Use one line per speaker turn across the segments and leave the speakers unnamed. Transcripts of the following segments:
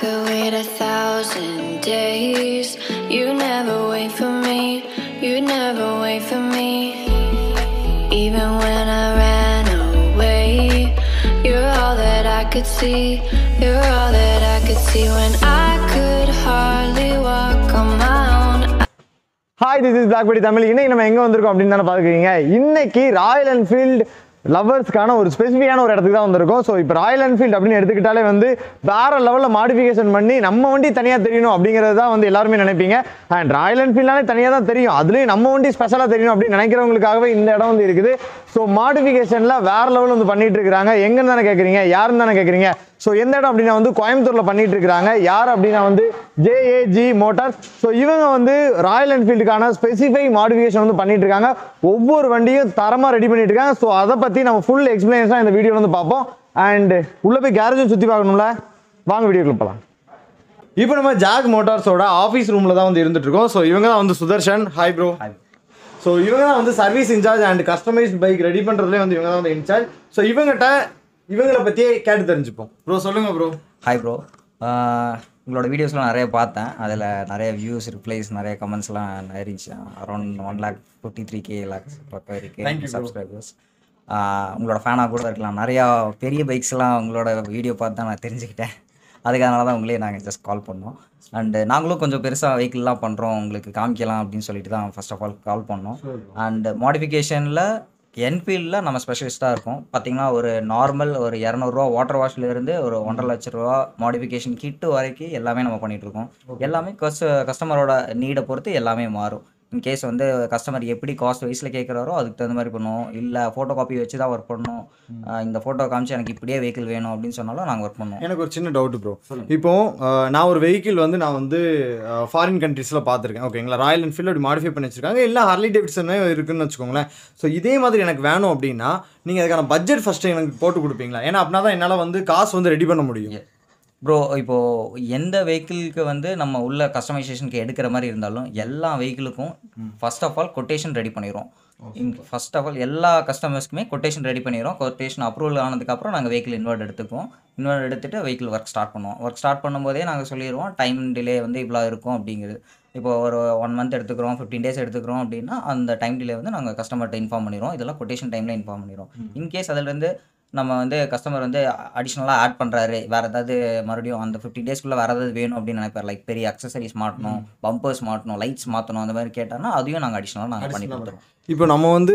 could wait a thousand days. You never wait for me, you never wait for me. Even when I ran away, you're all that I could see. You're all that I could see when I could hardly walk on my own.
Hi this is Blackberry Tamil இன்னைக்கு நம்ம எங்கே வந்திருக்கோம் அப்படின்னு தானே பார்க்குறீங்க இன்னைக்கு Royal Enfield லவர்ஸ்க்கான ஒரு ஸ்பெசிஃபிக்கான ஒரு இடத்துக்கு தான் வந்திருக்கோம் ஸோ இப்போ ராயல் என்ஃபீல்டு அப்படின்னு எடுத்துக்கிட்டாலே வந்து வேற லெவலில் மாடிஃபிகேஷன் பண்ணி நம்ம வண்டி தனியாக தெரியணும் அப்படிங்கிறது தான் வந்து எல்லாருமே நினைப்பீங்க அண்ட் ராயல் என்ஃபீல்டாலே தனியாக தான் தெரியும் அதுலேயும் நம்ம வண்டி ஸ்பெஷலாக தெரியணும் அப்படின்னு நினைக்கிறவங்களுக்காகவே இந்த இடம் வந்து இருக்குது ஸோ மாடிஃபிகேஷனில் வேற லெவல் வந்து பண்ணிட்டு இருக்காங்க எங்கன்னு தானே கேட்குறீங்க யாருன்னு தானே கேட்குறீங்க ஸோ எந்த இடம் அப்படின்னா வந்து கோயம்புத்தூரில் பண்ணிட்டு இருக்காங்க யார் அப்படின்னா வந்து ஜேஏஜி மோட்டார்ஸ் ஸோ இவங்க வந்து ராயல் என்ஃபீல்டுக்கான ஸ்பெசிஃபை மாடிஃபிகேஷன் வந்து பண்ணிட்டு இருக்காங்க ஒவ்வொரு வண்டியும் தரமாக ரெடி பண்ணிட்டு இருக்காங்க ஸோ அதை பற்றி நம்ம ஃபுல் எக்ஸ்பிளனேஷனாக இந்த வீடியோவில் வந்து பார்ப்போம் அண்ட் உள்ளே போய் கேரேஜும் சுற்றி பார்க்கணும்ல வாங்க வீடியோக்குள்ள போகலாம் இப்போ நம்ம ஜாக் மோட்டார்ஸோட ஆஃபீஸ் ரூமில் தான் வந்து இருந்துட்டு இருக்கோம் ஸோ இவங்க தான் வந்து சுதர்ஷன் ஹாய் ப்ரோ ஸோ இவங்க தான் வந்து service incharge and customised bike ready பண்ணுறதுலேயே வந்து இவங்க தான் வந்து இன்சார்ஜ் ஸோ இவங்ககிட்ட இவங்களை பற்றியே கேட்டு தெரிஞ்சுப்போம் ப்ரோ சொல்லுங்க ப்ரோ
ஹாய் ப்ரோ உங்களோட வீடியோஸ்லாம் நிறைய பார்த்தேன் அதில் நிறைய வியூஸ் ரிப்ளைஸ் நிறைய கமெண்ட்ஸ்லாம் இருந்துச்சு around one lakh fifty three K lakhs பக்கம் இருக்கு சப்ஸ்கிரைபர்ஸ் உங்களோட ஃபேனாக கூட இருக்கலாம் நிறையா பெரிய பைக்ஸ்லாம் உங்களோட வீடியோ பார்த்து தான் நான் தெரிஞ்சுக்கிட்டேன் அதுக்காக தான் உங்களே நாங்கள் ஜஸ்ட் கால் பண்ணோம் அண்டு நாங்களும் கொஞ்சம் பெருசாக வெஹிக்கிள்லாம் பண்ணுறோம் உங்களுக்கு காமிக்கலாம் அப்படின்னு சொல்லிட்டு தான் ஃபர்ஸ்ட் ஆஃப் ஆல் கால் பண்ணோம் அண்ட் மாடிஃபிகேஷனில் என்ஃபீல்டில் நம்ம ஸ்பெஷலிஸ்ட்டாக இருக்கோம் பார்த்தீங்கன்னா ஒரு நார்மல் ஒரு இரநூறுவா வாட்டர் வாஷ்லேருந்து ஒரு ஒன்றரை லட்ச ரூபா மாடிஃபிகேஷன் கிட்டு வரைக்கும் எல்லாமே நம்ம பண்ணிட்டு இருக்கோம் எல்லாமே கஸ் கஸ்டமரோட நீடை பொறுத்து எல்லாமே மாறும் இன்கேஸ் வந்து கஸ்டமர் எப்படி காஸ்ட் வைஸில் கேட்குறாரோ அதுக்கு தகுந்த மாதிரி பண்ணுவோம் இல்லை ஃபோட்டோ காப்பி வச்சு தான் ஒர்க் பண்ணணும் ஆஹ் இந்த ஃபோட்டோ காமிச்சு எனக்கு இப்படியே வெஹிக்கிள் வேணும் அப்படின்னு சொன்னாலும் நாங்கள் ஒர்க் பண்ணுவோம்
எனக்கு ஒரு சின்ன டவுட் ப்ரோ இப்போ அஹ், நான் ஒரு வெஹிக்கிள் வந்து நான் வந்து ஃபாரின் கண்ட்ரீஸில் பார்த்துருக்கேன் ஓகேங்களா ராயல் என்ஃபீல்டு அப்படி மாடிஃபை பண்ணி வச்சிருக்காங்க இல்லை ஹார்லி டேவிட்சனே இருக்குன்னு வச்சுக்கோங்களேன் ஸோ இதே மாதிரி எனக்கு வேணும் அப்படின்னா நீங்கள் அதுக்கான பட்ஜெட் ஃபஸ்ட்டு எனக்கு போட்டு கொடுப்பீங்களா ஏன்னா அப்படின்னா தான் என்னால் வந்து காசு வந்து ரெடி பண்ண முடியும்
ப்ரோ இப்போது எந்த வெஹிக்கிளுக்கு வந்து நம்ம உள்ள கஸ்டமைசேஷனுக்கு எடுக்கிற மாதிரி இருந்தாலும் எல்லா வெஹிக்கிளுக்கும் first of all quotation ready பண்ணிடுவோம் ஃபர்ஸ்ட் ஆஃப் ஆல் எல்லா கஸ்டமர்ஸ்க்குமே கொட்டேஷன் ரெடி பண்ணிடுவோம் கொட்டேஷன் அப்ரூவல் ஆனதுக்கப்புறம் நாங்கள் வெஹிக்கிள் இன்வெர்ட் எடுத்துக்குவோம் இன்வெர்ட் எடுத்துட்டு வெஹிக்கிள் ஒர்க் ஸ்டார்ட் பண்ணுவோம் ஒர்க் ஸ்டார்ட் பண்ணும்போதே நாங்கள் சொல்லிடுவோம் டைம் டிலே வந்து இவ்வளோ இருக்கும் அப்படிங்கிறது இப்போ ஒரு ஒன் மந்த் எடுத்துக்கிறோம் ஃபிஃப்டீன் டேஸ் எடுத்துக்கிறோம் அப்படின்னா அந்த டைம் டிலே வந்து நாங்கள் கஸ்டமர்கிட்ட இன்ஃபார்ம் பண்ணிடுவோம் இதெல்லாம் கொட்டேஷன் டைமில் இன்ஃபார்ம் பண்ணிடுவோம் இன்கேஸ் அதுலேருந்து நம்ம வந்து கஸ்டமர் வந்து அடிஷ்னலாக ஆட் பண்ணுறாரு வேறு ஏதாவது மறுபடியும் அந்த ஃபிஃப்டி டேஸ்க்குள்ளே வேறு ஏதாவது வேணும் அப்படின்னு நினைப்பார் லைக் பெரிய அக்சசரிஸ் மாட்டணும் பம்பர்ஸ் மாட்டணும் லைட்ஸ் மாற்றணும் அந்த மாதிரி கேட்டாங்கன்னா அதையும் நாங்கள் அடிஷ்னலாக நாங்கள் பண்ணி கொடுத்துருவோம்
இப்போ நம்ம வந்து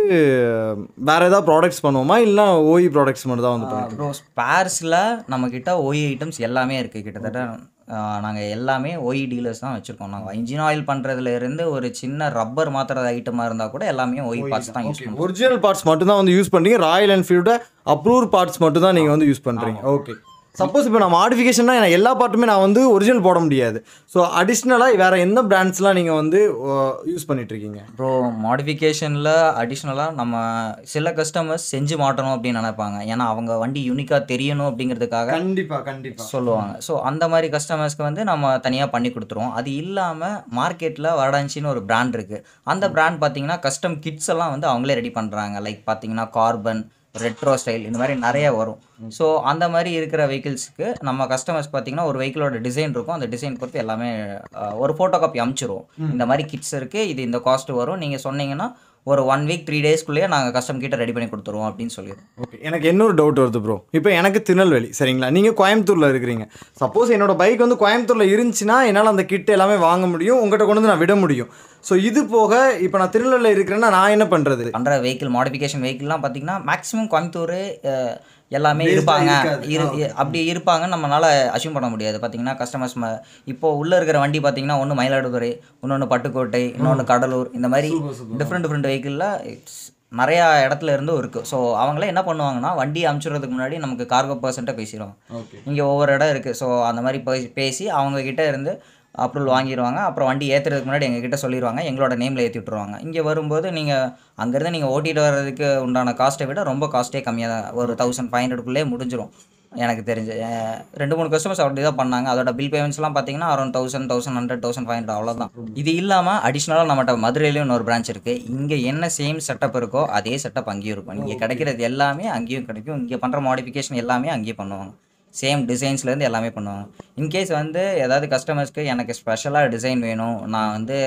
வேற ஏதாவது ப்ராடக்ட்ஸ் பண்ணுவோமா இல்லை ஓஇ ப்ராடக்ட்ஸ் மட்டும் தான் வந்து பண்ணுவோம்
அப்புறம் ஸ்பேர்ஸில் நம்மக்கிட்ட ஓஇ ஐட்டம்ஸ் எல்லாமே இருக்குது கிட்டத்தட்ட நாங்கள் எல்லாமே ஓஇ டீலர்ஸ் தான் வச்சுருக்கோம் நாங்கள் இன்ஜின் ஆயில் பண்ணுறதுல இருந்து ஒரு சின்ன ரப்பர் மாத்திர ஐட்டமாக இருந்தால் கூட எல்லாமே ஓஇ பார்ட்ஸ் தான் யூஸ் பண்ணுவோம்
ஒரிஜினல் பார்ட்ஸ் மட்டும் தான் வந்து யூஸ் பண்ணுறீங்க ராயல் என்ஃபீல்டோட அப்ரூவ் பார்ட்ஸ் மட்டும் தான் நீங்கள் வந்து யூஸ் பண்ணுறீங்க ஓகே சப்போஸ் இப்போ நான் மாடிஃபிகேஷன்னா நான் எல்லா பார்ட்டுமே நான் வந்து ஒரிஜினல் போட முடியாது ஸோ அடிஷ்னலாக வேறு எந்த பிராண்ட்ஸ்லாம் நீங்கள் வந்து யூஸ் பண்ணிட்டு இருக்கீங்க
ப்ரோ மாடிஃபிகேஷனில் அடிஷ்னலாக நம்ம சில கஸ்டமர்ஸ் செஞ்சு மாட்டணும் அப்படின்னு நினைப்பாங்க ஏன்னா அவங்க வண்டி யூனிக்காக தெரியணும் அப்படிங்கிறதுக்காக
கண்டிப்பாக கண்டிப்பாக
சொல்லுவாங்க ஸோ அந்த மாதிரி கஸ்டமர்ஸ்க்கு வந்து நம்ம தனியாக பண்ணி கொடுத்துருவோம் அது இல்லாமல் மார்க்கெட்டில் வடாஞ்சின்னு ஒரு பிராண்ட் இருக்குது அந்த பிராண்ட் பார்த்தீங்கன்னா கஸ்டம் கிட்ஸ் எல்லாம் வந்து அவங்களே ரெடி பண்ணுறாங்க லைக் பார்த்தீங்கன்னா கார்பன் ரெட்ரோ ஸ்டைல் இந்த மாதிரி நிறைய வரும் ஸோ அந்த மாதிரி இருக்கிற வெஹிக்கிள்ஸ்க்கு நம்ம கஸ்டமர்ஸ் பார்த்தீங்கன்னா ஒரு வெஹிக்கிளோட டிசைன் இருக்கும் அந்த டிசைன் பொறுத்து எல்லாமே அஹ், ஒரு ஃபோட்டோ காப்பி அமுச்சிருவோம் இந்த மாதிரி கிட்ஸ் இருக்குது இது இந்த காஸ்ட் வரும் நீங்கள் சொன்னீங்கன்னா ஒரு ஒன் வீக் த்ரீ டேஸ்க்குள்ளேயே நாங்கள் கஸ்டம் கிட்ட ரெடி பண்ணி கொடுத்துருவோம் அப்படின்னு சொல்லிடுவோம்
ஓகே எனக்கு இன்னொரு டவுட் வருது ப்ரோ இப்போ எனக்கு திருநெல்வேலி சரிங்களா நீங்கள் கோயம்புத்தூரில் இருக்கிறீங்க சப்போஸ் என்னோட பைக் வந்து கோயம்புத்தூரில் இருந்துச்சுன்னா என்னால் அந்த கிட் எல்லாமே வாங்க முடியும் உங்கள்கிட்ட கொண்டு வந்து நான் விட முடியும் ஸோ இது போக இப்போ நான் திருநெல்வேலியில் இருக்கிறேன்னா நான் என்ன பண்ணுறது
பண்ணுற வெஹிக்கிள் மாடிஃபிகேஷன் வெஹிக்கிள்லாம் பார்த்தீங்கன்னா மேக்ஸிமம் கோயம்புத்தூர் அஹ், எல்லாமே
Based ஆ
இருப்பாங்க
இருக்காது.
இரு
ஆ, okay.
அப்படி இருப்பாங்க நம்மளால அச்சீவ் பண்ண முடியாது பார்த்தீங்கன்னா கஸ்டமர்ஸ் இப்போ உள்ளே இருக்கிற வண்டி பார்த்தீங்கன்னா ஒன்று மயிலாடுதுறை இன்னொன்று பட்டுக்கோட்டை இன்னொன்று கடலூர் இந்த மாதிரி டிஃப்ரெண்ட் டிஃப்ரெண்ட் வெஹிக்கிளில் நிறையா இடத்துல இருந்தும் இருக்குது ஸோ அவங்களே என்ன பண்ணுவாங்கன்னா வண்டி அமுச்சுறதுக்கு முன்னாடி நமக்கு கார்கோ பர்சன்ட்டாக பேசிடுவாங்க
ஓகே
இங்கே ஒவ்வொரு இடம் இருக்குது ஸோ அந்த மாதிரி பேசி பேசி அவங்க கிட்ட இருந்து அப்ரூவல் வாங்கிடுவாங்க அப்புறம் வண்டி ஏற்றுறதுக்கு முன்னாடி எங்ககிட்ட சொல்லிடுவாங்க எங்களோட நேமில் ஏற்றி விட்ருவாங்க இங்கே வரும்போது நீங்கள் அங்கேருந்து நீங்கள் ஓட்டிகிட்டு வர்றதுக்கு உண்டான காஸ்ட்டை விட ரொம்ப காஸ்ட்டே கம்மியாக தான் ஒரு தௌசண்ட் ஃபைவ் ஹண்ட்ரட்குள்ளே முடிஞ்சிடும் எனக்கு தெரிஞ்சு அஹ் ரெண்டு மூணு கஸ்டமர்ஸ் அப்படி தான் பண்ணாங்க அதோட பில் பேமெண்ட்ஸ்லாம் பார்த்தீங்கன்னா around thousand thousand hundred thousand five hundred அவ்வளோதான் இது இல்லாமல் அடிஷ்னலாக நம்மகிட்ட மதுரையிலையும் இன்னொரு பிரான்ச் இருக்குது இங்கே என்ன சேம் செட்டப் இருக்கோ அதே செட்டப் அங்கேயும் இருக்கும் இங்கே கிடைக்கிறது எல்லாமே அங்கேயும் கிடைக்கும் இங்கே பண்ணுற மாடிஃபிகேஷன் எல்லாமே அங்கேயும் பண்ணுவாங்க சேம் டிசைன்ஸ்லேருந்து எல்லாமே பண்ணுவாங்க இன்கேஸ் வந்து ஏதாவது கஸ்டமர்ஸ்க்கு எனக்கு ஸ்பெஷலாக டிசைன் வேணும் நான் வந்து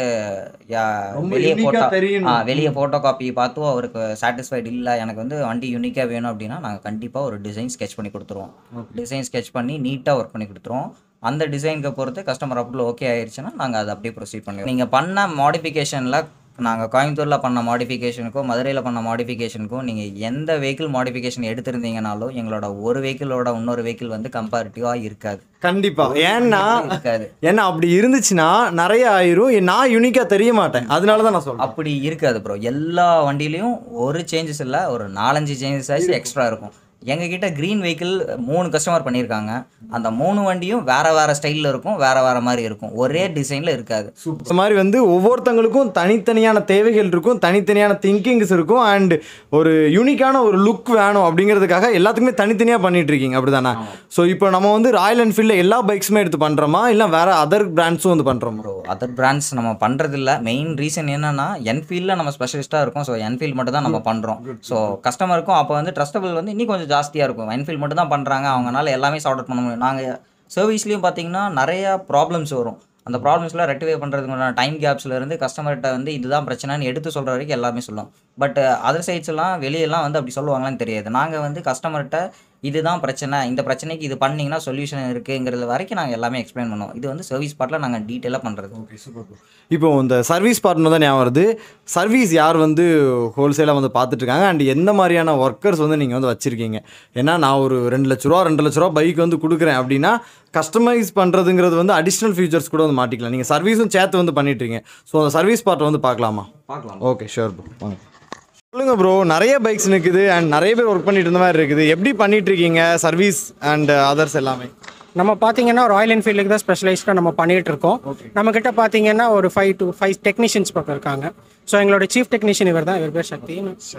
யா-
ரொம்ப
வெளியே
unique-ஆ
போட்டோ
தெரியணும்.
ஆ வெளியே ஃபோட்டோ காப்பி பார்த்தும் அவருக்கு சாட்டிஸ்ஃபைடு இல்லை எனக்கு வந்து வண்டி யூனிக்காக வேணும் அப்படின்னா நாங்கள் கண்டிப்பாக ஒரு டிசைன் ஸ்கெச் பண்ணி கொடுத்துருவோம் டிசைன் ஸ்கெச் பண்ணி நீட்டாக ஒர்க் பண்ணி கொடுத்துருவோம் அந்த டிசைனுக்கு பொறுத்து கஸ்டமர் அப்ரூவல் ஓகே ஆயிடுச்சுன்னா நாங்கள் அதை அப்படியே ப்ரொசீட் பண்ணுவோம் நீங்கள் பண்ண மாடிஃபிகேஷனில் நாங்கள் கோயம்புத்தூரில் பண்ண மாடிஃபிகேஷனுக்கும் மதுரையில் பண்ண மாடிஃபிகேஷனுக்கும் நீங்கள் எந்த வெஹிக்கிள் மாடிஃபிகேஷன் எடுத்திருந்தீங்கனாலும் எங்களோட ஒரு வெஹிக்கிளோட இன்னொரு வெஹிக்கிள் வந்து கம்பேரிட்டிவாக இருக்காது
கண்டிப்பா ஏன்னா
இருக்காது
ஏன்னா அப்படி இருந்துச்சுன்னா நிறைய ஆயிரும் நான் யூனிக்கா தெரிய மாட்டேன் அதனால தான் நான் சொல்றேன்
அப்படி இருக்காது ப்ரோ எல்லா வண்டியிலையும் ஒரு சேஞ்சஸ் இல்லை ஒரு நாலஞ்சு சேஞ்சஸ் ஆச்சு எக்ஸ்ட்ரா இருக்கும் எங்ககிட்ட க்ரீன் வெஹிக்கிள் மூணு கஸ்டமர் பண்ணியிருக்காங்க அந்த மூணு வண்டியும் வேற வேற ஸ்டைலில் இருக்கும் வேற வேற மாதிரி இருக்கும் ஒரே டிசைனில் இருக்காது
இந்த மாதிரி வந்து ஒவ்வொருத்தங்களுக்கும் தனித்தனியான தேவைகள் இருக்கும் தனித்தனியான திங்கிங்ஸ் இருக்கும் அண்ட் ஒரு யூனிக்கான ஒரு லுக் வேணும் அப்படிங்கிறதுக்காக எல்லாத்துக்குமே தனித்தனியாக பண்ணிட்டு இருக்கீங்க அப்படிதானே ஸோ இப்போ நம்ம வந்து ராயல் என்ஃபீல்டில் எல்லா பைக்ஸுமே எடுத்து பண்ணுறோமா இல்லை வேற அதர் பிராண்ட்ஸும் வந்து பண்ணுறோமா
ப்ரோ அதர் பிராண்ட்ஸ் நம்ம பண்ணுறதில்ல மெயின் ரீசன் என்னன்னா என்ஃபீல்டில் நம்ம ஸ்பெஷலிஸ்ட்டாக இருக்கும் ஸோ என்ஃபீல்ட் மட்டும் தான் நம்ம பண்ணுறோம் ஸோ கஸ்டமருக்கும் அப்போ வந்து ட்ரஸ்டபிள் வந்து இன்னும் கொஞ்சம் ஜாஸ்தியாக இருக்கும் என்ஃபீல்ட் மட்டும் தான் பண்ணுறாங்க அவங்கனால எல்லாமே சார்ட் அவுட் பண்ண முடியும் நாங்கள் சர்வீஸ்லேயும் பார்த்தீங்கன்னா நிறைய ப்ராப்ளம்ஸ் வரும் அந்த ப்ராப்ளம்ஸ்லாம் ரெக்டிஃபை பண்ணுறதுக்கு டைம் கேப்ஸ்ல இருந்து கஸ்டமர்கிட்ட வந்து இதுதான் பிரச்சனைன்னு எடுத்து சொல்கிற வரைக்கும் எல்லாமே சொல்லுவோம் பட் அதர் சைட்ஸ்லாம் வெளியெல்லாம் வந்து அப்படி சொல்லுவாங்களான்னு தெரியாது நாங்கள் வந்து கஸ்டமர்கிட்ட இதுதான் பிரச்சனை இந்த பிரச்சனைக்கு இது பண்ணீங்கன்னா சொல்யூஷன் இருக்குங்கிறது வரைக்கும் நாங்கள் எல்லாமே எக்ஸ்பிளைன் பண்ணுவோம் இது வந்து சர்வீஸ் பார்ட்டில் நாங்கள் டீட்டெயிலாக பண்ணுறது
இப்போ இந்த சர்வீஸ் பார்ட்னர் தான் ஞாபகம் வருது சர்வீஸ் யார் வந்து ஹோல்சேலாக வந்து பார்த்துட்டு இருக்காங்க அண்ட் எந்த மாதிரியான ஒர்க்கர்ஸ் வந்து நீங்கள் வந்து வச்சுருக்கீங்க ஏன்னா நான் ஒரு ரெண்டு லட்ச ரூபா ரெண்டு லட்ச ரூபா பைக் வந்து கொடுக்குறேன் அப்படின்னா கஸ்டமைஸ் பண்ணுறதுங்கிறது வந்து அடிஷ்னல் ஃபீச்சர்ஸ் கூட வந்து மாட்டிக்கலாம் நீங்கள் சர்வீஸும் சேர்த்து வந்து பண்ணிட்டு இருக்கீங்க ஸோ அந்த சர்வீஸ் பார்ட்டை வந்து பார்க்கலாமா
பார்க்கலாம்
ஓகே ஷூர் ப்ரோ வாங்க சொல்லுங்க ப்ரோ நிறைய பைக்ஸ் நிற்குது அண்ட் நிறைய பேர் ஒர்க் பண்ணிட்டு இருந்த மாதிரி இருக்குது எப்படி பண்ணிட்டு இருக்கீங்க சர்வீஸ் அண்ட் அதர்ஸ் எல்லாமே
நம்ம பார்த்தீங்கன்னா ராயல் என்ஃபீல்டுக்கு தான் ஸ்பெஷலைஸ்டாக நம்ம பண்ணிட்டு இருக்கோம் நம்ம கிட்ட பார்த்தீங்கன்னா ஒரு ஃபைவ் டு ஃபைவ் டெக்னீஷியன்ஸ் பக்கம் இருக்காங்க ஸோ எங்களோட சீஃப் டெக்னீஷியன் இவர் தான் இவர் பேர் சக்தி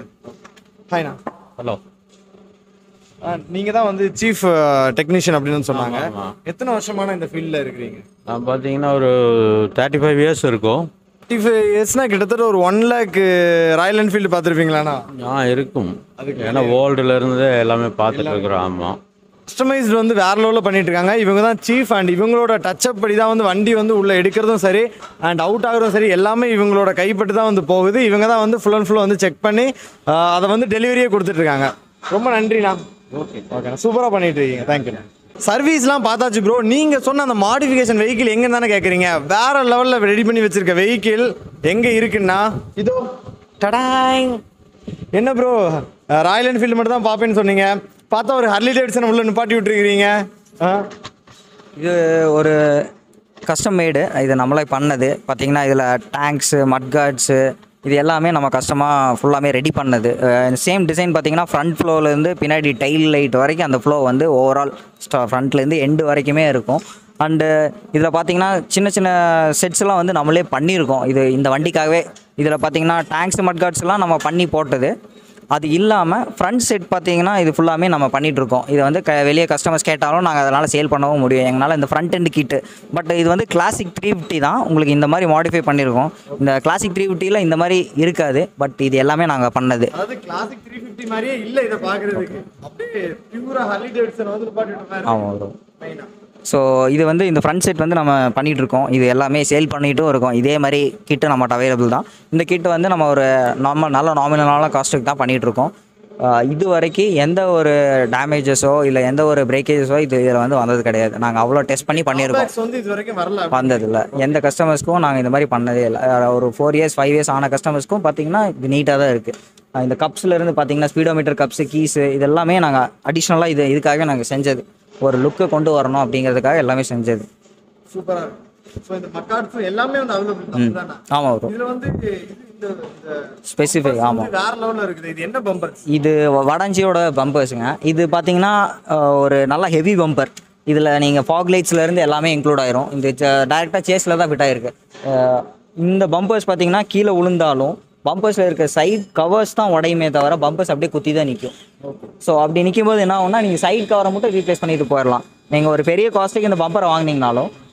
ஹாய்ண்ணா
ஹலோ
நீங்கள் தான் வந்து சீஃப் டெக்னீஷியன் அப்படின்னு சொன்னாங்க எத்தனை வருஷமான இந்த ஃபீல்டில் இருக்கிறீங்க
நான் பார்த்தீங்கன்னா ஒரு தேர்ட்டி ஃபைவ் இயர்ஸ் இருக்கும்
ஃபிஃப்டி ஃபைவ் இயர்ஸ்னா கிட்டத்தட்ட ஒரு ஒன் லேக் ராயல் என்ஃபீல்டு பார்த்துருப்பீங்களாண்ணா
ஆ இருக்கும் ஏன்னா வேர்ல்டுல இருந்து எல்லாமே பார்த்துட்டு இருக்கிறோம் ஆமாம்
கஸ்டமைஸ்டு வந்து வேற லெவலில் பண்ணிட்டு இருக்காங்க இவங்க தான் சீஃப் அண்ட் இவங்களோட டச்சப் படி தான் வந்து வண்டி வந்து உள்ள எடுக்கிறதும் சரி அண்ட் அவுட் ஆகுறதும் சரி எல்லாமே இவங்களோட கைப்பட்டு தான் வந்து போகுது இவங்க தான் வந்து ஃபுல் அண்ட் ஃபுல் வந்து செக் பண்ணி ஆஹ், அதை வந்து டெலிவரியே கொடுத்துட்டு இருக்காங்க ரொம்ப நன்றிண்ணா ஓகே ஓகேண்ணா சூப்பராக பண்ணிட்டு இருக்கீங்க தேங்க்யூண்ணா சர்வீஸ்லாம் பார்த்தாச்சு ப்ரோ நீங்கள் சொன்ன அந்த மாடிஃபிகேஷன் வெஹிக்கிள் எங்கே தானே கேட்குறீங்க வேற லெவலில் ரெடி பண்ணி வச்சிருக்க வெஹிக்கிள் எங்கே இருக்குன்னா இதோ டடாங் என்ன ப்ரோ ராயல் என்ஃபீல்டு மட்டும் தான் பார்ப்பேன்னு சொன்னீங்க பார்த்தா ஒரு ஹர்லி டேவிட்சன் உள்ள நிப்பாட்டி விட்டுருக்கிறீங்க ஆ
இது ஒரு கஸ்டம் மேடு இது நம்மளே பண்ணது பார்த்தீங்கன்னா இதில் டேங்க்ஸு மட்கார்ட்ஸு இது எல்லாமே நம்ம கஸ்டமாக ஃபுல்லாமே ரெடி பண்ணது சேம் டிசைன் பார்த்தீங்கன்னா ஃப்ரண்ட் ஃப்ளோலேருந்து பின்னாடி டைல் லைட் வரைக்கும் அந்த ஃப்ளோ வந்து ஓவரால் ஸ்டா ஃப்ரண்ட்லேருந்து எண்டு வரைக்குமே இருக்கும் அண்டு இதில் பார்த்தீங்கன்னா சின்ன சின்ன செட்ஸ்லாம் வந்து நம்மளே பண்ணியிருக்கோம் இது இந்த வண்டிக்காகவே இதில் பார்த்தீங்கன்னா டேங்க்ஸ் மட்கார்ட்ஸ்லாம் நம்ம பண்ணி போட்டது அது இல்லாமல் ஃப்ரண்ட் செட் பார்த்தீங்கன்னா இது ஃபுல்லாமே நம்ம பண்ணிட்டு இருக்கோம் இது வந்து க வெளியே கஸ்டமர்ஸ் கேட்டாலும் நாங்கள் அதனால் சேல் பண்ணவும் முடியும் எங்களால் இந்த ஃப்ரண்ட் எண்ட் கிட்டு பட் இது வந்து கிளாசிக் த்ரீ ஃபிஃப்டி தான் உங்களுக்கு இந்த மாதிரி மாடிஃபை பண்ணியிருக்கோம் இந்த கிளாசிக் த்ரீ ஃபிஃப்டியில் இந்த மாதிரி இருக்காது பட் இது எல்லாமே நாங்கள் பண்ணது
அதாவது கிளாசிக் த்ரீ ஃபிஃப்டி மாதிரியே இல்லை இதை பார்க்குறதுக்கு அப்படியே பியூரா ஹர்லி டேவிட்சன் வந்து நிப்பாட்டி விட்ட
ஆமாம் வரும் ஸோ இது வந்து இந்த ஃப்ரண்ட் செட் வந்து நம்ம பண்ணிட்டு இருக்கோம் இது எல்லாமே சேல் பண்ணிட்டும் இருக்கோம் இதே மாதிரி கிட்டு நம்மகிட்ட அவைலபிள் தான் இந்த கிட்டு வந்து நம்ம ஒரு நார்மல் நல்ல நாமினலான காஸ்ட்டுக்கு தான் பண்ணிட்டு இருக்கோம் ஆஹ் இது வரைக்கும் எந்த ஒரு டேமேஜஸோ இல்லை எந்த ஒரு பிரேக்கேஜஸோ இது இதில் வந்து வந்தது கிடையாது நாங்கள் அவ்வளோ டெஸ்ட் பண்ணி பண்ணியிருக்கோம்
Drawbacks வந்து இது வரைக்கும் வரல
வந்ததில்ல எந்த கஸ்டமர்ஸ்க்கும் நாங்கள் இந்த மாதிரி பண்ணதே இல்லை அஹ் ஒரு ஃபோர் இயர்ஸ் ஃபைவ் இயர்ஸ் ஆன கஸ்டமர்ஸ்க்கும் பார்த்தீங்கன்னா இது நீட்டாக தான் இருக்குது இந்த கப்ஸ்ல இருந்து பார்த்தீங்கன்னா ஸ்பீடோமீட்டர் கப்ஸு கீஸு இது எல்லாமே நாங்கள் அடிஷ்னலாக இது இதுக்காகவே நாங்கள் செஞ்சது ஒரு லுக்கை கொண்டு வரணும் அப்படிங்கிறதுக்காக எல்லாமே செஞ்சது
சூப்பரா இருக்கு ஸோ இந்த மக்காட்ஸ் எல்லாமே வந்து அவைலபிள் தான்
ஆமாம் வரும்
இதுல வந்து இது இந்த இந்த
ஸ்பெசிஃபை ஆமாம்
இது வேற லெவல்ல இருக்குது இது என்ன பம்பர்
இது வடஞ்சியோட பம்பர்ஸுங்க இது பார்த்தீங்கன்னா அஹ், ஒரு நல்ல ஹெவி பம்பர் இதில் நீங்கள் ஃபாக் லைட்ஸ்லேருந்து எல்லாமே இன்க்ளூட் ஆயிரும் இந்த டேரெக்டாக சேஸில் தான் ஃபிட் ஆயிருக்கு அஹ், இந்த பம்பர்ஸ் பார்த்தீங்கன்னா கீழே விழுந்தாலும் பம்பர்ஸில் இருக்க சைட் கவர்ஸ் தான் உடையுமே தவிர பம்பர்ஸ் அப்படியே குத்தி தான் நிற்கும் ஸோ அப்படி நிற்கும் போது என்ன ஆகும்னா நீங்கள் சைட் கவரை மட்டும் ரீப்ளேஸ் பண்ணிட்டு போயிடலாம் நீங்கள் ஒரு பெரிய காஸ்ட்டுக்கு இந்த பம்பரை வாங்குனீங்கனாலும்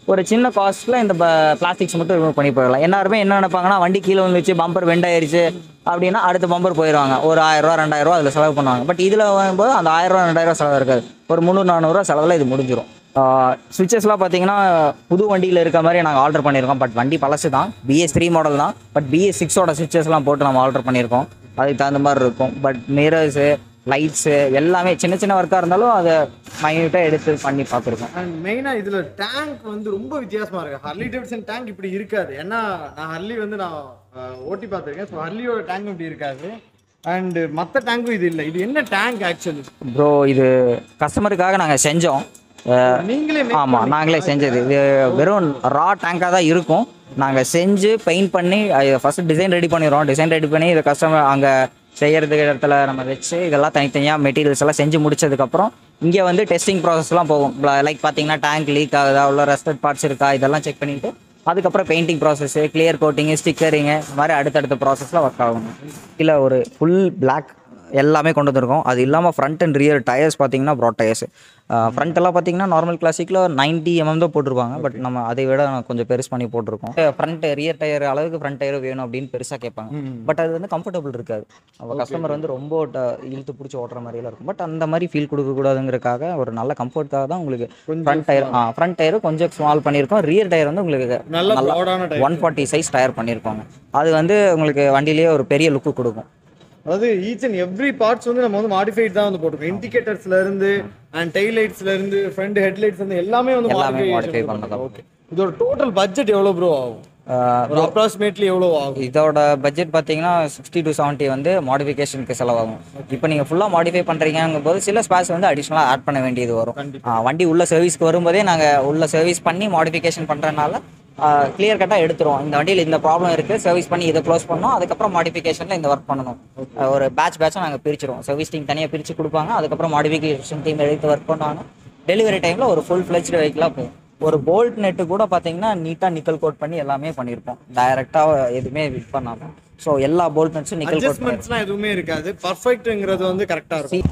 ஒரு சின்ன காஸ்ட்டில் இந்த பிளாஸ்டிக்ஸ் மட்டும் ரிமூவ் பண்ணி போயிடலாம் எல்லாருமே என்ன நினைப்பாங்கன்னா வண்டி கீழே வந்துச்சு பம்பர் வெண்ட் ஆயிருச்சு அப்படின்னா அடுத்த பம்பர் போயிடுவாங்க ஒரு ஆயிரரூவா ரெண்டாயிரரூவா அதில் செலவு பண்ணுவாங்க பட் இதில் வரும்போது அந்த ஆயிரரூவா ரெண்டாயிரரூவா செலவு இருக்காது ஒரு முந்நூறு நானூறுரூவா செலவில் இது முடிஞ்சிடும் சுவிச்சஸ்லாம் பார்த்தீங்கன்னா புது வண்டியில் இருக்க மாதிரி நாங்கள் ஆர்டர் பண்ணியிருக்கோம் பட் வண்டி பழசு தான் பிஎஸ் த்ரீ மாடல் தான் பட் பிஎஸ் சிக்ஸோட சுவிச்சஸ்லாம் போட்டு நம்ம ஆர்டர் பண்ணியிருக்கோம் அதுக்கு தகுந்த மாதிரி இருக்கும் பட் மிரர்ஸு லைட்ஸு எல்லாமே சின்ன சின்ன ஒர்க்காக இருந்தாலும் அதை மைன்யூட்டாக எடுத்து பண்ணி பார்த்துருக்கோம்
அண்ட் மெயினாக இதில் டேங்க் வந்து ரொம்ப வித்தியாசமாக இருக்கு ஹர்லி டேவிட்சன் டேங்க் இப்படி இருக்காது ஏன்னா நான் ஹர்லி வந்து நான் அஹ், ஓட்டி பார்த்துருக்கேன் ஸோ ஹர்லியோட டேங்க் இப்படி இருக்காது அண்ட் மற்ற டேங்க்கும் இது இல்லை இது என்ன டேங்க் ஆக்சுவலி
ப்ரோ இது கஸ்டமருக்காக நாங்கள் செஞ்சோம் அஹ்,
நீங்களே
ஆமாம் நாங்களே செஞ்சது இது வெறும் ரா டேங்காக தான் இருக்கும் நாங்கள் செஞ்சு பெயிண்ட் பண்ணி ஃபஸ்ட்டு டிசைன் ரெடி பண்ணிடுறோம் டிசைன் ரெடி பண்ணி இதை கஸ்டமர் அங்கே செய்யறதுக்கு இடத்துல நம்ம வச்சு இதெல்லாம் தனித்தனியாக மெட்டீரியல்ஸ் எல்லாம் செஞ்சு முடிச்சதுக்கப்புறம் இங்கே வந்து டெஸ்டிங் ப்ராசஸ்லாம் போகும் லைக் பார்த்தீங்கன்னா டேங்க் லீக் ஆகுதா உள்ள ரஸ்டட் பார்ட்ஸ் இருக்கா இதெல்லாம் செக் பண்ணிட்டு அதுக்கப்புறம் painting process clear coating stickering இந்த மாதிரி அடுத்தடுத்த ப்ராசஸில் ஒர்க் ஆகும் இல்லை ஒரு ஃபுல் பிளாக் எல்லாமே கொண்டு வந்திருக்கோம் அது இல்லாமல் ஃப்ரண்ட் அண்ட் ரியர் டயர்ஸ் பார்த்தீங்கன்னா ப்ராட் டயர்ஸ் ஃப்ரண்ட் எல்லாம் பார்த்தீங்கன்னா நார்மல் கிளாசிக்கில் நைன்ட்டி எம்எம் தான் போட்டிருப்பாங்க பட் நம்ம அதை விட கொஞ்சம் பெருசு பண்ணி போட்டிருக்கோம் ஃப்ரண்ட் ரியர் டயர் அளவுக்கு ஃப்ரண்ட் டயர் வேணும் அப்படின்னு பெருசாக கேட்பாங்க பட் அது வந்து கம்ஃபர்டபுள் இருக்காது நம்ம கஸ்டமர் வந்து ரொம்ப ட- இழுத்து பிடிச்சி ஓட்டுற மாதிரிலாம் இருக்கும் பட் அந்த மாதிரி ஃபீல் கொடுக்கக்கூடாதுங்கிறக்காக ஒரு நல்ல கம்ஃபர்ட்காக தான் உங்களுக்கு ஃப்ரண்ட் டயர் ஆ ஃப்ரண்ட் டயர் கொஞ்சம் ஸ்மால் பண்ணியிருக்கோம் ரியர் டயர் வந்து உங்களுக்கு
நல்ல broad-ஆன tire.
One forty size tyre பண்ணியிருக்கோங்க அது வந்து உங்களுக்கு வண்டியிலேயே ஒரு பெரிய லுக்கு கொடுக்கும்
அதாவது ஈச் அண்ட் எவ்ரி பார்ட்ஸ் வந்து நம்ம வந்து மாடிஃபைட் தான் வந்து போட்டிருக்கோம் இண்டிகேட்டர்ஸ்ல இருந்து அண்ட் டெய்ல் லைட்ஸ்ல இருந்து ஃப்ரண்ட் ஹெட்லைட்ஸ் வந்து எல்லாமே வந்து
எல்லாமே
modify
modify
பண்ணி
பண்ணதான்.
ஓகே இதோட டோட்டல் பட்ஜெட் எவ்வளோ ப்ரோ ஆகும் ஒரு அப்ராக்சிமேட்லி எவ்வளோ ஆகும்
இதோட பட்ஜெட் பார்த்தீங்கன்னா சிக்ஸ்டி டு செவன்ட்டி வந்து மாடிஃபிகேஷனுக்கு செலவாகும் இப்போ நீங்கள் ஃபுல்லாக மாடிஃபை பண்ணுறீங்கும் போது சில ஸ்பேஸ் வந்து அடிஷ்னலாக ஆட் பண்ண வேண்டியது வரும் ஆ, வண்டி உள்ள சர்வீஸ்க்கு வரும்போதே நாங்கள் உள்ள சர்வீஸ் பண்ணி மாடிஃபிகேஷன் பண்ணுறதுனால கிளியர் கட்டாக எடுத்துருவோம் இந்த வண்டியில் இந்த ப்ராப்ளம் இருக்குது சர்வீஸ் பண்ணி இதை க்ளோஸ் பண்ணோம் அதுக்கப்புறம் மாடிஃபிகேஷனில் இந்த ஒர்க் பண்ணணும் ஆ, ஒரு பேட்ச் பேட்சாக நாங்கள் பிரிச்சிருவோம் சர்வீஸ் டீம் தனியாக பிரித்து கொடுப்பாங்க அதுக்கப்புறம் மாடிஃபிகேஷன் டீம் எடுத்து ஒர்க் பண்ணுவாங்க டெலிவரி டைமில் ஒரு ஃபுல் ஃப்ளெஜ்டு வெஹிக்கிளாக போகும் ஒரு போல்ட் நெட்டு கூட பார்த்தீங்கன்னா நீட்டாக நிக்கல் கோட் பண்ணி எல்லாமே பண்ணியிருப்போம் டைரெக்டாக எதுவுமே விட் பண்ணாமல் ஸோ எல்லா போல்ட் நட்ஸும் நிக்கல் கோட் பண்ணி
அட்ஜஸ்ட்மெண்ட்ஸ்லாம் எதுவுமே இருக்காது பர்ஃபெக்ட்ங்கிறது வந்து கரெக்டாக இருக்கும்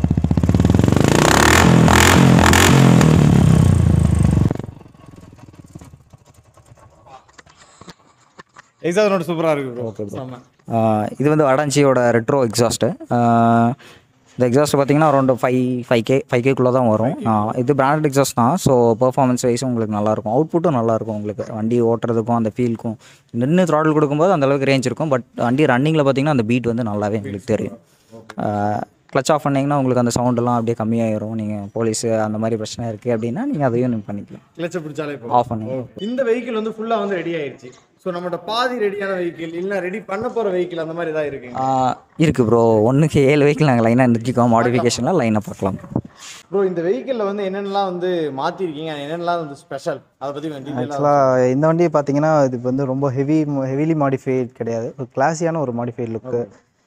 எக்ஸாம் சூப்பராக இருக்கு ப்ரோ செம்ம
ஆஹ் இது வந்து அடான்ச்சியோட ரெட்ரோ எக்ஸாஸ்ட்டு இந்த எக்ஸாஸ்ட் பார்த்தீங்கன்னா around five five K five கேக்குள்ளே தான் வரும் ஆஹ் இது பிராண்டட் எக்ஸாஸ்ட் தான் ஸோ பெர்ஃபார்மன்ஸ் வைஸும் உங்களுக்கு நல்லாயிருக்கும் அவுட்புட்டும் நல்லாயிருக்கும் உங்களுக்கு வண்டி ஓட்டுறதுக்கும் அந்த ஃபீலுக்கும் நின்று த்ராடல் கொடுக்கும்போது அந்த அளவுக்கு ரேஞ்ச் இருக்கும் பட் வண்டி ரன்னிங்கில் பார்த்தீங்கன்னா அந்த பீட் வந்து நல்லாவே உங்களுக்கு தெரியும் கிளச் ஆஃப் பண்ணிங்கன்னா உங்களுக்கு அந்த சவுண்டெல்லாம் அப்படியே கம்மியாயிரும் நீங்கள் போலீஸு அந்த மாதிரி பிரச்சனை இருக்குது அப்படின்னா நீங்கள் அதையும் நீங்கள் பண்ணிக்கலாம்
கிளச்சை பிடிச்சாலே போதும்
ஆஃப் பண்ணி
இந்த வெஹிக்கிள் வந்து ஃபுல்லாக வந்து ரெடி ஆயிடுச்சு ஸோ நம்மகிட்ட பாதி ரெடியான வெஹிக்கிள் இல்லை ரெடி பண்ண போகிற வெஹிக்கிள் அந்த மாதிரி தான் இருக்குங்க
ஆஹ் இருக்கு ப்ரோ ஒன்றுக்கு ஏழு வெஹிக்கிள் நாங்கள் லைனாக நிறுத்திக்கோம் மாடிஃபிகேஷனில் லைனாக பார்க்கலாம்
ப்ரோ இந்த வெஹிக்கிளில் வந்து என்னென்னலாம் வந்து மாற்றிருக்கீங்க என்னென்னலாம் வந்து ஸ்பெஷல் அதை பற்றி கொஞ்சம் டீட்டெயிலாக
ஆக்சுவலாக இந்த வண்டியை பார்த்தீங்கன்னா இது வந்து ரொம்ப ஹெவி ஹெவிலி மாடிஃபைட் கிடையாது ஒரு கிளாஸியான ஒரு மாடிஃபைட் லுக்கு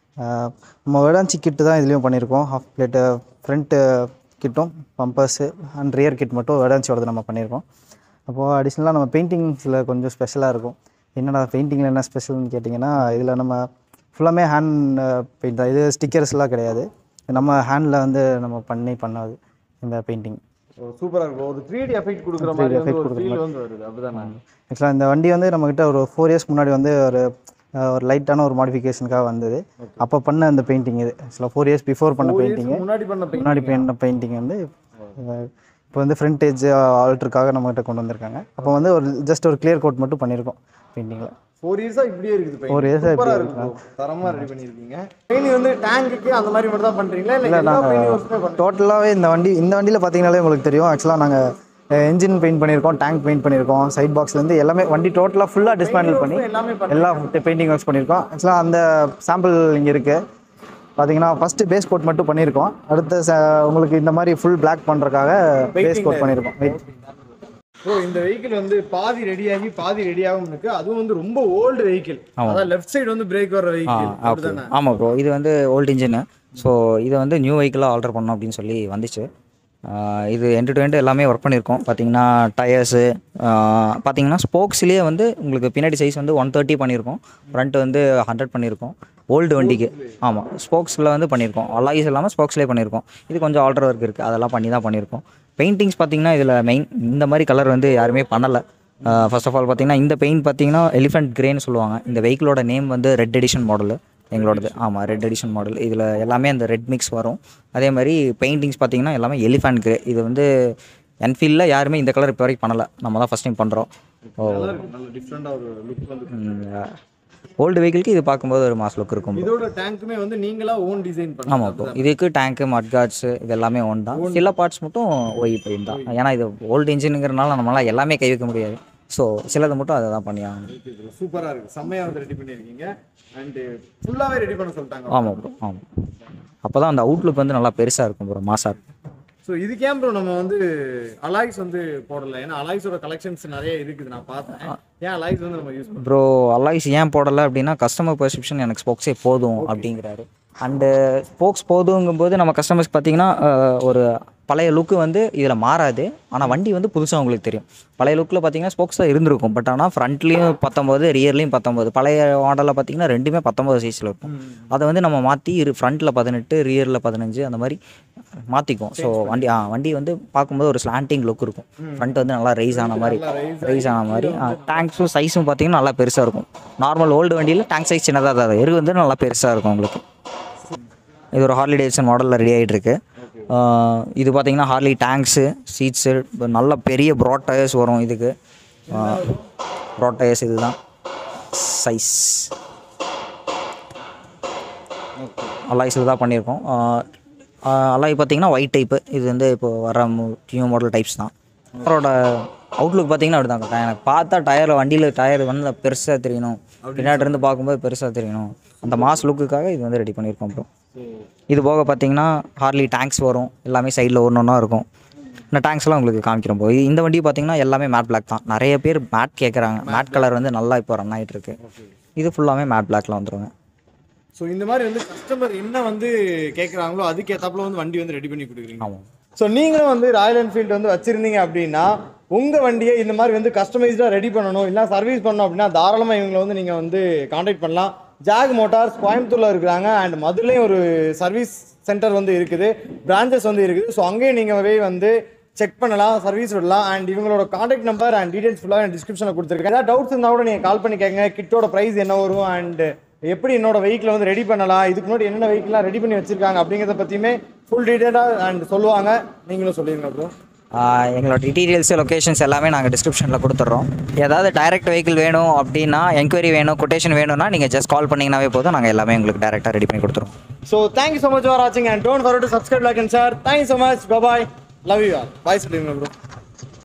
நம்ம வேடாஞ்சி கிட்டு தான் இதுலேயும் பண்ணியிருக்கோம் ஹாஃப் பிளேட்டு ஃப்ரண்ட்டு கிட்டும் பம்பர்ஸு அண்ட் ரியர் கிட் மட்டும் வேடாஞ்சியோடது நம்ம பண்ணியிருக்கோம் அப்போது அடிஷ்னலாக நம்ம பெயிண்டிங்ஸில் கொஞ்சம் ஸ்பெஷலாக இருக்கும் என்னடா பெயிண்டிங்கில் என்ன ஸ்பெஷல்னு கேட்டிங்கன்னா இதில் நம்ம ஃபுல்லாமே ஹேண்ட் பெயிண்ட் தான் இது ஸ்டிக்கர்ஸ்லாம் கிடையாது நம்ம ஹேண்டில் வந்து நம்ம பண்ணி பண்ணது இந்த பெயிண்டிங்
சூப்பராக இருக்கும் ஒரு த்ரீ டி எஃபெக்ட் கொடுக்குற
3D
மாதிரி வந்து
effect
ஒரு
கொடுக்குற
ஃபீல் வந்து வருது அப்படிதானே
ஆக்சுவலாக இந்த வண்டி வந்து நம்மக்கிட்ட ஒரு ஃபோர் இயர்ஸ் முன்னாடி வந்து ஒரு அஹ், ஒரு லைட்டான ஒரு மாடிஃபிகேஷனுக்காக வந்தது அப்போ பண்ண அந்த பெயிண்டிங் இது ஆக்சுவலாக ஃபோர் இயர்ஸ் பிஃபோர் பண்ண பெயிண்டிங்கு
முன்னாடி பண்ண paint.
முன்னாடி பண்ண பெயிண்டிங் வந்து அஹ், இப்போ வந்து ஃப்ரண்ட் ஏஜ் ஆல்ட்ருக்காக நம்மகிட்ட கொண்டு வந்திருக்காங்க அப்போ வந்து ஒரு ஜஸ்ட் ஒரு கிளியர் கோட் மட்டும் பண்ணியிருக்கோம் பெயிண்டிங்கில்
ஃபோர் இயர்ஸா இப்படியே இருக்குது paint.
Four years ஆ
சூப்பரா
இப்படியே
இருக்கு bro. தரமா ரெடி பண்ணிருக்கீங்க பெயிண்ட் வந்து டேங்குக்கு அந்த மாதிரி மட்டும் தான் பண்றீங்களா இல்ல
இல்லை
எல்லா
நாங்கள்
பெயிண்ட் ஒர்க்குமே பண்ணுறீங்க
டோட்டலாகவே இந்த வண்டி இந்த வண்டியில் பார்த்தீங்கனாலே உங்களுக்கு தெரியும் ஆக்சுவலாக நாங்கள் என்ஜின் பெயிண்ட் பண்ணியிருக்கோம் டேங்க் பெயிண்ட் பண்ணியிருக்கோம் சைட் பாக்ஸ்லேருந்து எல்லாமே வண்டி டோட்டலாக ஃபுல்லாக டிஸ்மேண்டில் பண்ணி
எல்லாமே
எல்லா பெயிண்டிங் ஒர்க்ஸ் பண்ணியிருக்கோம் ஆக்சுவலாக அந்த சாம்பிள் இங்கே இருக்குது பார்த்தீங்கன்னா ஃபஸ்ட்டு பேஸ் கோட் மட்டும் பண்ணியிருக்கோம் அடுத்த ச- உங்களுக்கு இந்த மாதிரி ஃபுல் Black பண்ணுறதுக்காக பேஸ் கோட் பண்ணியிருக்கோம் வெயிட்
ப்ரோ இந்த வெஹிக்கிள் வந்து பாதி ரெடி ஆகி பாதி ரெடி ஆகும் இருக்கு அதுவும் வந்து ரொம்ப ஓல்டு வெஹிக்கிள் அதான் லெஃப்ட் சைடு வந்து பிரேக் வர வெஹிக்கிள் அப்படிதானே
ஆமாம் ப்ரோ இது வந்து ஓல்ட் இன்ஜினு ஸோ இதை வந்து நியூ வெஹிக்கிளாக ஆல்டர் பண்ணோம் அப்படின்னு சொல்லி வந்துச்சு ஆஹ் இது எண்டு டு எண்டு எல்லாமே ஒர்க் பண்ணியிருக்கோம் பார்த்தீங்கன்னா டயர்ஸு பார்த்தீங்கன்னா ஸ்போக்ஸ்லேயே வந்து உங்களுக்கு பின்னாடி சைஸ் வந்து ஒன் தேர்ட்டி பண்ணியிருக்கோம் ஃப்ரண்ட் வந்து ஹண்ட்ரட் பண்ணியிருக்கோம் ஓல்டு வண்டிக்கு ஆமாம் ஸ்போக்ஸில் வந்து பண்ணியிருக்கோம் அலாய்ஸ் இல்லாமல் ஸ்போக்ஸ்லேயே பண்ணியிருக்கோம் இது கொஞ்சம் ஆல்டர் ஒர்க் இருக்குது அதெல்லாம் பண்ணி தான் பண்ணியிருக்கோம் பெயிண்டிங்ஸ் பார்த்தீங்கன்னா இதில் மெயின் இந்த மாதிரி கலர் வந்து யாருமே பண்ணலை ஃபர்ஸ்ட் ஆஃப் ஆல் பார்த்தீங்கன்னா இந்த பெயிண்ட் பார்த்தீங்கன்னா எலிஃபென்ட் கிரேன்னு சொல்லுவாங்க இந்த வெஹிக்கிளோட நேம் வந்து ரெட் எடிஷன் மாடல் எங்களோடது ஆமாம் ரெட் எடிஷன் மாடல் இதில் எல்லாமே அந்த ரெட் மிக்ஸ் வரும் அதே மாதிரி பெயிண்டிங்ஸ் பார்த்தீங்கன்னா எல்லாமே எலிஃபென்ட் கிரே இது வந்து என்ஃபீல்டில் யாருமே இந்த கலர் இப்போ வரைக்கும் பண்ணலை நம்ம தான் ஃபஸ்ட் டைம் பண்ணுறோம் ஓ
நல்ல டிஃப்ரெண்டாக ஒரு லுக் வந்து
ஓல்டு வெஹிக்கிளுக்கு இது பார்க்கும்போது ஒரு மாஸ் லுக் இருக்கும் bro.
இதோட டேங்க்குமே வந்து நீங்களா ஓன் டிசைன் பண்ணி
ஆமாம் ப்ரோ இதுக்கு டேங்க்கு மட்கார்ட்ஸு இது எல்லாமே ஒன் தான் சில பார்ட்ஸ் மட்டும் ஒய் பெயிண்ட் தான் ஏன்னா இது ஓல்டு இன்ஜினுங்கிறனால நம்மளால் எல்லாமே கை வைக்க முடியாது ஸோ சிலது மட்டும் அதை தான் பண்ணி ஆகணும்
சூப்பராக இருக்குது செம்மையாக வந்து ரெடி பண்ணியிருக்கீங்க அண்டு ஃபுல்லாகவே ரெடி பண்ண சொல்லிட்டாங்க
ஆமாம் ப்ரோ ஆமாம் அப்போ தான் அந்த அவுட்லுக் வந்து நல்லா பெருசாக இருக்கும் ப்ரோ மாசாக இருக்கும்
ஸோ இதுக்கே ப்ரோ நம்ம வந்து அலாய்ஸ் வந்து போடல ஏன்னா அலாய்ஸோட கலெக்ஷன்ஸ் நிறைய இருக்குது நான் பார்த்தேன் ஏன் அலாய்ஸ் வந்து நம்ம யூஸ்
ப்ரோ அல்லாய்ஸ் ஏன் போடலை அப்படின்னா கஸ்டமர் பெர்செப்ஷன் எனக்கு ஸ்போக்ஸே போதும் அப்படிங்கிறாரு அண்டு ஸ்போக்ஸ் போதுங்கும்போது நம்ம கஸ்டமர்ஸ்க்கு பார்த்தீங்கன்னா அஹ், ஒரு பழைய லுக்கு வந்து இதில் மாறாது ஆனால் வண்டி வந்து புதுசாக உங்களுக்கு தெரியும் பழைய லுக்கில் பார்த்தீங்கன்னா ஸ்போக்ஸ் தான் இருந்திருக்கும் பட் ஆனால் ஃப்ரண்ட்லேயும் பத்தொம்போது ரியர்லேயும் பத்தொம்போது பழைய மாடலில் பார்த்தீங்கன்னா ரெண்டுமே பத்தொம்போது சைஸில் இருக்கும் அதை வந்து நம்ம மாற்றி இரு ஃப்ரண்ட்டில் பதினெட்டு ரியரில் பதினஞ்சு அந்த மாதிரி மாற்றிக்கும் ஸோ வண்டி ஆ வண்டி வந்து பார்க்கும்போது ஒரு ஸ்லாண்டிங் லுக் இருக்கும் ஃப்ரண்ட் வந்து நல்லா ரைஸ் ஆன மாதிரி ரைஸ் ஆன மாதிரி டேங்க்ஸும் சைஸும் பார்த்தீங்கன்னா நல்லா பெருசாக இருக்கும் நார்மல் ஓல்டு வண்டியில் டேங்க் சைஸ் சின்னதாக தான் இருக்கும். எரு வந்து நல்லா பெருசாக இருக்கும் உங்களுக்கு இது ஒரு ஹார்லி டேவிட்சன் மாடலில் ரெடி ஆகிட்டு இருக்கு ஆஹ் இது பார்த்தீங்கன்னா ஹார்லி டேங்க்ஸு சீட்ஸு நல்ல பெரிய ப்ராட் டயர்ஸ் வரும் இதுக்கு ப்ராட் டயர்ஸ் இதுதான் சைஸ் அலாய்ஸில் தான் பண்ணியிருக்கோம் அலாய் பார்த்தீங்கன்னா ஒயிட் டைப்பு இது வந்து இப்போ வர நியூ மாடல் டைப்ஸ் தான் அவரோட அவுட்லுக் பார்த்தீங்கன்னா அப்படி தான் எனக்கு பார்த்தா டயரில் வண்டியில் டயர் வந்து பெருசாக தெரியணும் பின்னாடி இருந்து பார்க்கும்போது பெருசாக தெரியணும் அந்த மாஸ் லுக்குக்காக இது வந்து ரெடி பண்ணியிருக்கோம் ப்ரோ இது போக பார்த்தீங்கன்னா ஹார்லி டேங்க்ஸ் வரும் எல்லாமே சைடில் ஒன்று ஒன்றா இருக்கும் இந்த டேங்க்ஸ்லாம் உங்களுக்கு காமிக்கிறோம் போய் இந்த வண்டி பார்த்தீங்கன்னா எல்லாமே மேட் பிளாக் தான் நிறைய பேர் மேட் கேட்குறாங்க மேட் கலர் வந்து நல்லா இப்போ ரன் ஆகிட்டு இருக்கு இது ஃபுல்லாமே மேட் பிளாக்ல வந்துருங்க
ஸோ இந்த மாதிரி வந்து கஸ்டமர் என்ன வந்து கேட்குறாங்களோ அதுக்கு ஏத்தாப்புல வந்து வண்டி வந்து ரெடி பண்ணி கொடுக்குறீங்க
ஆமாம்
ஸோ நீங்களும் வந்து ராயல் என்ஃபீல்டு வந்து வச்சிருந்தீங்க அப்படின்னா உங்கள் வண்டியை இந்த மாதிரி வந்து கஸ்டமைஸ்டாக ரெடி பண்ணணும் இல்லை சர்வீஸ் பண்ணணும் அப்படின்னா தாராளமாக இவங்களை வந்து நீங்கள் வந்து காண்டாக்ட் பண்ணலாம் ஜாக் மோட்டார்ஸ் கோயம்புத்தூரில் இருக்கிறாங்க அண்ட் மதுரையும் ஒரு சர்வீஸ் சென்டர் வந்து இருக்குது பிரான்ச்சஸ் வந்து இருக்குது ஸோ அங்கேயும் நீங்கள் போய் வந்து செக் பண்ணலாம் சர்வீஸ் விடலாம் அண்ட் இவங்களோட காண்டாக்ட் நம்பர் அண்ட் டீடைல்ஸ் ஃபுல்லாக டிஸ்கிரிப்ஷனில் கொடுத்துருக்கேன் ஏதாவது டவுட்ஸ் இருந்தால் கூட நீங்கள் கால் பண்ணி கேட்குங்க கிட்டோட ப்ரைஸ் என்ன வரும் அண்ட் எப்படி என்னோட வெஹிக்கிளை வந்து ரெடி பண்ணலாம் இதுக்கு முன்னாடி என்னென்ன வெஹிக்கிளாக ரெடி பண்ணி வச்சிருக்காங்க அப்படிங்கிறத பற்றியுமே ஃபுல் டீட்டெயிலாக அண்ட் சொல்லுவாங்க நீங்களும் சொல்லிடுங்க ப்ரோ
ஆஹ் எங்களோட டீட்டெயில்ஸ் லொகேஷன்ஸ் எல்லாமே நாங்கள் டிஸ்கிரிப்ஷனில் கொடுத்துட்றோம் ஏதாவது டைரக்ட் வெஹிக்கிள் வேணும் அப்படின்னா என்கொயரி வேணும் கொட்டேஷன் வேணும்னா நீங்கள் ஜஸ்ட் கால் பண்ணிங்கனாவே போதும் நாங்கள் எல்லாமே உங்களுக்கு டேரெக்டாக ரெடி பண்ணி கொடுத்துருவோம்
so thank you so much for வாட்சிங் and don't forget to subscribe like and share thank you so much bye bye love you all bye சொல்லிடுங்க ப்ரோ